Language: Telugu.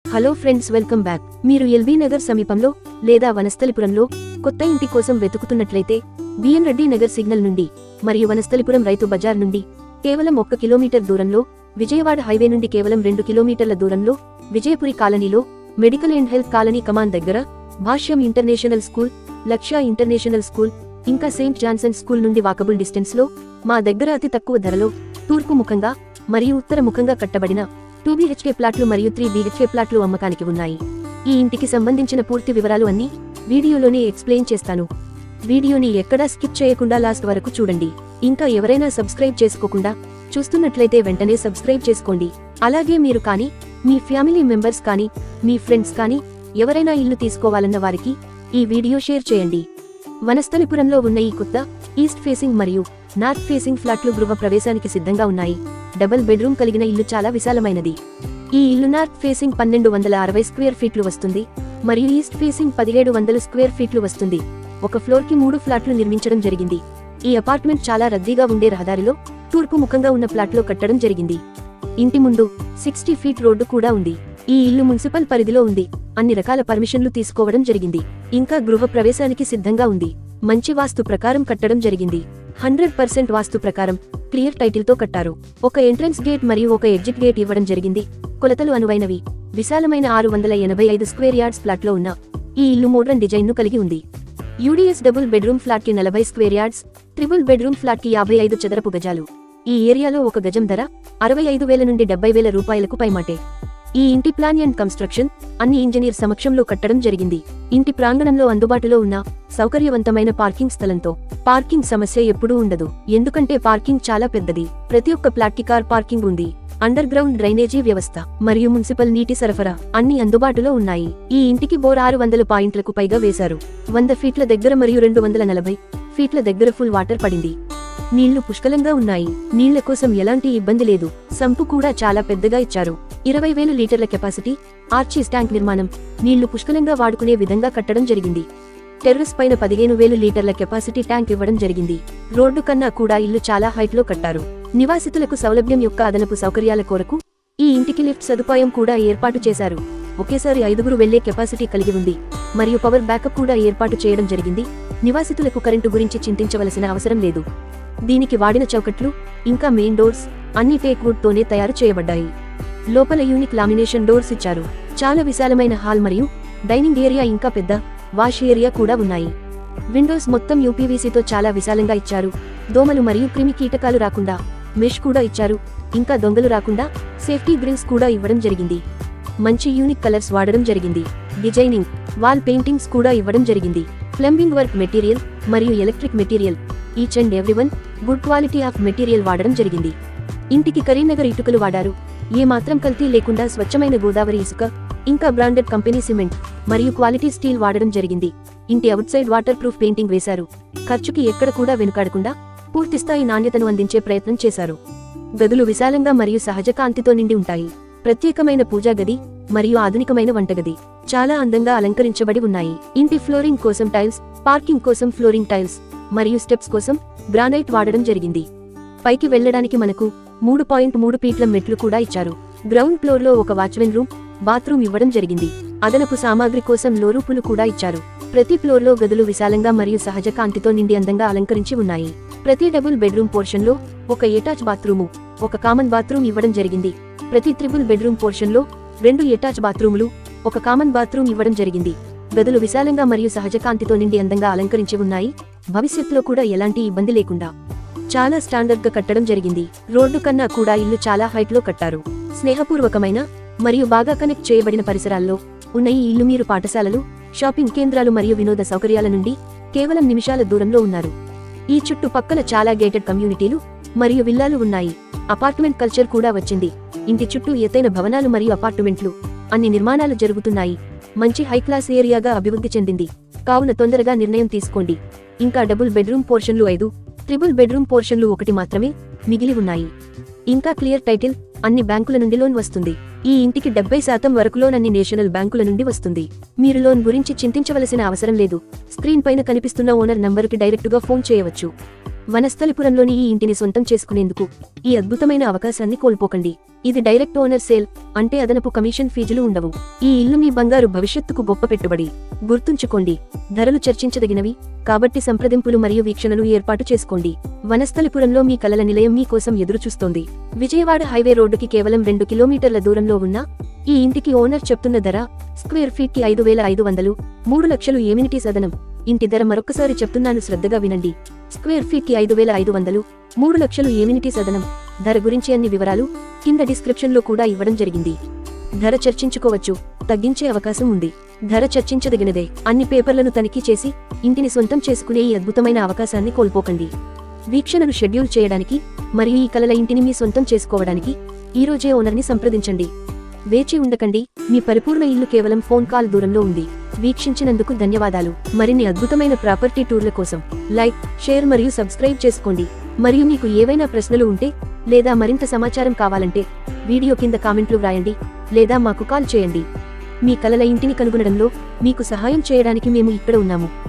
హలో ఫ్రెండ్స్ వెల్కమ్ బ్యాక్ మీరు ఎల్బీ నగర్ సమీపంలో లేదా వనస్థలిపురంలో కొత్త ఇంటి కోసం వెతుకుతున్నట్లయితే బిఎన్ రెడ్డి నగర్ సిగ్నల్ నుండి మరియు వనస్థలిపురం రైతు బజార్ నుండి కేవలం ఒక్క కిలోమీటర్ దూరంలో విజయవాడ హైవే నుండి కేవలం రెండు కిలోమీటర్ల దూరంలో విజయపురి కాలనీలో medical and health colony command దగ్గర Bhashyam international school Lakshya international school ఇంకా సెయింట్ జాన్సన్ స్కూల్ నుండి వాకబుల్ డిస్టెన్స్ లో మా దగ్గర అతి తక్కువ ధరలో తూర్పు ముఖంగా మరియు ఉత్తర ముఖంగా కట్టబడిన టూ బీహెచ్కే ప్లాట్లు మరియు త్రీ బీహెచ్కే ప్లాట్లు అమ్మకానికి ఉన్నాయి ఈ ఇంటికి సంబంధించిన పూర్తి వివరాలు అన్ని వీడియోలోనే ఎక్స్ప్లెయిన్ చేస్తాను వీడియోని ఎక్కడా స్కిప్ చేయకుండా లాస్ట్ వరకు చూడండి ఇంకా ఎవరైనా సబ్స్క్రైబ్ చేసుకోకుండా చూస్తున్నట్లయితే వెంటనే సబ్స్క్రైబ్ చేసుకోండి అలాగే మీరు కానీ మీ ఫ్యామిలీ మెంబర్స్ కానీ మీ ఫ్రెండ్స్ కానీ ఎవరైనా ఇల్లు తీసుకోవాలన్న వారికి ఈ వీడియో షేర్ చేయండి వనస్థలిపురంలో ఉన్న ఈ కొత్త ఈస్ట్ ఫేసింగ్ మరియు నార్త్ ఫేసింగ్ ఫ్లాట్లు గృహ ప్రవేశానికి సిద్ధంగా ఉన్నాయి డబుల్ బెడ్రూమ్ కలిగిన ఇల్లు చాలా విశాలమైనది ఈ ఇల్లు నార్త్ ఫేసింగ్ పన్నెండు వందల అరవై స్క్వేర్ ఫీట్లు వస్తుంది మరియు ఈస్ట్ ఫేసింగ్ పదిహేడు వందల స్క్వేర్ ఫీట్లు వస్తుంది ఒక ఫ్లోర్ కి మూడు ఫ్లాట్లు నిర్మించడం జరిగింది ఈ అపార్ట్మెంట్ చాలా రద్దీగా ఉండే రహదారిలో తూర్పు ముఖంగా ఉన్న ఫ్లాట్లో కట్టడం జరిగింది ఇంటి ముందు సిక్స్టీ ఫీట్ రోడ్డు కూడా ఉంది ఈ ఇల్లు మున్సిపల్ పరిధిలో ఉంది అన్ని రకాల పర్మిషన్లు తీసుకోవడం జరిగింది ఇంకా గృహ ప్రవేశానికి సిద్ధంగా ఉంది మంచి వాస్తు ప్రకారం కట్టడం జరిగింది హండ్రెడ్ పర్సెంట్ వాస్తు ప్రకారం క్లియర్ టైటిల్ తో కట్టారు ఒక ఎంట్రన్స్ గేట్ మరియు ఒక ఎగ్జిట్ గేట్ ఇవ్వడం జరిగింది కొలతలు అనువైనవి విశాలమైన ఆరు వందల ఎనభై ఐదు స్క్వేర్ యార్డ్స్ ఫ్లాట్ లో ఉన్న ఈ ఇల్లు మోడ్రన్ డిజైన్ ను కలిగి ఉంది యూడీఎస్ డబుల్ బెడ్రూమ్ ఫ్లాట్ కి నలభై square yards triple bedroom flat కి యాభై ఐదు చదరపు గజాలు ఈ ఏరియాలో ఒక గజం ధర అరవై ఐదు వేల నుండి డెబ్బై వేల రూపాయలకు పైమాటే ఈ ఇంటి ప్లాన్ అండ్ కన్స్ట్రక్షన్ అన్ని ఇంజనీర్ సమక్షంలో కట్టడం జరిగింది ఇంటి ప్రాంగణంలో అందుబాటులో ఉన్న సౌకర్యవంతమైన పార్కింగ్ స్థలంతో పార్కింగ్ సమస్య ఎప్పుడూ ఉండదు ఎందుకంటే పార్కింగ్ చాలా పెద్దది ప్రతి ఒక్క ప్లాట్ కి కార్ పార్కింగ్ ఉంది అండర్ గ్రౌండ్ డ్రైనేజీ వ్యవస్థ మరియు మున్సిపల్ నీటి సరఫరా అన్ని అందుబాటులో ఉన్నాయి ఈ ఇంటికి బోర్ ఆరు వందల పాయింట్లకు పైగా వేశారు వంద ఫీట్ల దగ్గర మరియు రెండు వందల నలభై ఫీట్ల దగ్గర ఫుల్ వాటర్ పడింది నీళ్లు పుష్కలంగా ఉన్నాయి నీళ్ల కోసం ఎలాంటి ఇబ్బంది లేదు సంపు కూడా చాలా పెద్దగా ఇచ్చారు ఇరవై వేలు లీటర్ల కెపాసిటీ ఆర్చీస్ ట్యాంక్ నిర్మాణం నీళ్లు పుష్కలంగా వాడుకునే విధంగా కట్టడం జరిగింది టెర్రస్ పైన పదిహేను వేలు లీటర్ల కెపాసిటీ ట్యాంక్ ఇవ్వడం జరిగింది రోడ్డు కన్నా కూడా ఇల్లు చాలా హైట్ లో కట్టారు నివాసితులకు సౌలభ్యం యొక్క అదనపు సౌకర్యాల కొరకు ఈ ఇంటికి లిఫ్ట్ సదుపాయం కూడా ఏర్పాటు చేశారు ఒకేసారి ఐదుగురు వెళ్లే కెపాసిటీ కలిగి ఉంది మరియు పవర్ బ్యాకప్ కూడా ఏర్పాటు చేయడం జరిగింది నివాసితులకు కరెంటు గురించి చింతించవలసిన అవసరం లేదు దీనికి వాడిన చౌకట్లు ఇంకా మెయిన్ డోర్స్ అన్ని టేక్ వుడ్ తోనే తయారు చేయబడ్డాయి లోపల యూనిక్ లామినేషన్ డోర్స్ ఇచ్చారు చాలా విశాలమైన హాల్ మరియు డైనింగ్ ఏరియా ఇంకా పెద్ద వాష్ ఏరియా కూడా ఉన్నాయి విండోస్ మొత్తం యూపీవీసీతో చాలా విశాలంగా ఇచ్చారు దోమలు మరియు క్రిమి కీటకాలు రాకుండా మెష్ కూడా ఇచ్చారు ఇంకా దొంగలు రాకుండా సేఫ్టీ గ్రిల్స్ కూడా ఇవ్వడం జరిగింది మంచి యూనిక్ కలర్స్ వాడడం జరిగింది డిజైనింగ్ వాల్ పెయింటింగ్స్ కూడా ఇవ్వడం జరిగింది ప్లంబింగ్ వర్క్ మెటీరియల్ మరియు electric material each and everyone good quality of material వాడడం జరిగింది ఇంటికి కరీంనగర్ ఇటుకలు వాడారు ఏ మాత్రం కల్తీ లేకుండా స్వచ్ఛమైన గోదావరి ఇసుక ఇంకా బ్రాండెడ్ కంపెనీ సిమెంట్ మరియు క్వాలిటీ స్టీల్ వాడడం జరిగింది ఇంటి outside waterproof painting వేశారు ఖర్చుకి ఎక్కడ కూడా వెనుకాడకుండా పూర్తిస్థాయి నాణ్యతను అందించే ప్రయత్నం చేశారు గదులు విశాలంగా మరియు సహజ కాంతితో నిండి ఉంటాయి ప్రత్యేకమైన పూజా గది మరియు ఆధునికమైన వంటగది చాలా అందంగా అలంకరించబడి ఉన్నాయి ఇంటి ఫ్లోరింగ్ కోసం టైల్స్ పార్కింగ్ కోసం ఫ్లోరింగ్ టైల్స్ మరియు స్టెప్స్ కోసం గ్రానైట్ వాడడం జరిగింది పైకి వెళ్ళడానికి మనకు మూడు పాయింట్ మూడు ఫీట్ల మెట్లు కూడా ఇచ్చారు గ్రౌండ్ ఫ్లోర్ లో ఒక వాచ్మెన్ రూమ్ బాత్రూమ్ ఇవ్వడం జరిగింది అదనపు సామాగ్రి కోసం లోరూపులు కూడా ఇచ్చారు ప్రతి ఫ్లోర్ లో గదులు విశాలంగా మరియు సహజ కాంతితో నిండి అందంగా అలంకరించి ఉన్నాయి ప్రతి డబుల్ బెడ్రూమ్ పోర్షన్ లో ఒక ఎటాచ్ బాత్రూము ఒక కామన్ బాత్రూమ్ ఇవ్వడం జరిగింది ప్రతి త్రిబుల్ బెడ్రూమ్ పోర్షన్ లో రెండు ఎటాచ్ బాత్రూములు ఒక కామన్ బాత్రూమ్ ఇవ్వడం జరిగింది గదులు విశాలంగా మరియు సహజ కాంతితో నిండి అందంగా అలంకరించి ఉన్నాయి భవిష్యత్తులో కూడా ఎలాంటి ఇబ్బంది లేకుండా చాలా స్టాండర్డ్ గా కట్టడం జరిగింది రోడ్డు కన్నా కూడా ఇల్లు చాలా హైట్ లో కట్టారు స్నేహపూర్వకమైన మరియు బాగా కనెక్ట్ చేయబడిన పరిసరాల్లో ఉన్న ఈ ఇల్లు మీరు పాఠశాలలు షాపింగ్ కేంద్రాలు మరియు వినోద సౌకర్యాల నుండి కేవలం నిమిషాల దూరంలో ఉన్నారు ఈ చుట్టుపక్కల చాలా గేటెడ్ కమ్యూనిటీలు మరియు విల్లాలు ఉన్నాయి అపార్ట్మెంట్ కల్చర్ కూడా వచ్చింది ఇంటి చుట్టూ ఎత్తైన భవనాలు మరియు అపార్ట్మెంట్లు అన్ని నిర్మాణాలు జరుగుతున్నాయి మంచి హై క్లాస్ ఏరియాగా అభివృద్ధి చెందింది కావున తొందరగా నిర్ణయం తీసుకోండి ఇంకా డబుల్ బెడ్రూమ్ పోర్షన్లు ఐదు ట్రిపుల్ బెడ్రూమ్ పోర్షన్లు ఒకటి మాత్రమే మిగిలి ఉన్నాయి ఇంకా క్లియర్ టైటిల్ అన్ని బ్యాంకుల నుండి లోన్ వస్తుంది ఈ ఇంటికి డెబ్బై శాతం వరకు లోన్ అన్ని నేషనల్ బ్యాంకుల నుండి వస్తుంది మీరు లోన్ గురించి చింతించవలసిన అవసరం లేదు స్క్రీన్ పైన కనిపిస్తున్న ఓనర్ నంబరుకి డైరెక్టుగా ఫోన్ చేయవచ్చు వనస్థలిపురంలోని ఈ ఇంటిని సొంతం చేసుకునేందుకు ఈ అద్భుతమైన అవకాశాన్ని కోల్పోకండి ఇది డైరెక్ట్ ఓనర్ సేల్ అంటే అదనపు కమిషన్ ఫీజులు ఉండవు ఈ ఇల్లు మీ బంగారు భవిష్యత్తుకు గొప్ప పెట్టుబడి గుర్తుంచుకోండి ధరలు చర్చించదగినవి కాబట్టి సంప్రదింపులు మరియు వీక్షణలు ఏర్పాటు చేసుకోండి వనస్థలిపురంలో మీ కలల నిలయం మీ కోసం ఎదురుచూస్తోంది విజయవాడ హైవే రోడ్డుకి కేవలం రెండు కిలోమీటర్ల దూరంలో ఉన్న ఈ ఇంటికి ఓనర్ చెప్తున్న ధర స్క్వేర్ ఫీట్ కి ఐదు వేల ఐదు వందలు మూడు లక్షలు ఏమినిటీ సదనం ఇంటి ధర మరొక్కసారి చెప్తున్నాను శ్రద్ధగా వినండి స్క్వేర్ ఫీట్ కి ఐదు వేల ఐదు వందలు మూడు లక్షలు ఏమినిటీ సదనం ధర గురించి అన్ని వివరాలు కింద డిస్క్రిప్షన్ లో కూడా ఇవ్వడం జరిగింది ధర చర్చించుకోవచ్చు తగ్గించే అవకాశం ఉంది ధర చర్చించదగినదే అన్ని పేపర్లను తనిఖీ చేసి ఇంటిని సొంతం చేసుకునే ఈ అద్భుతమైన అవకాశాన్ని కోల్పోకండి వీక్షణను షెడ్యూల్ చేయడానికి మరియు ఈ కలల ఇంటిని మీ సొంతం చేసుకోవడానికి ఈ రోజే ఓనర్ని సంప్రదించండి వేచి ఉండకండి మీ పరిపూర్ణ ఇల్లు కేవలం ఫోన్ కాల్ దూరంలో ఉంది వీక్షించినందుకు ధన్యవాదాలు మరిన్ని అద్భుతమైన ప్రాపర్టీ టూర్ల కోసం లైక్ షేర్ మరియు సబ్స్క్రైబ్ చేసుకోండి మరియు మీకు ఏవైనా ప్రశ్నలు ఉంటే లేదా మరింత సమాచారం కావాలంటే వీడియో కింద కామెంట్లు వ్రాయండి లేదా మాకు కాల్ చేయండి మీ కలల ఇంటిని కనుగొనడంలో మీకు సహాయం చేయడానికి మేము ఇక్కడ ఉన్నాము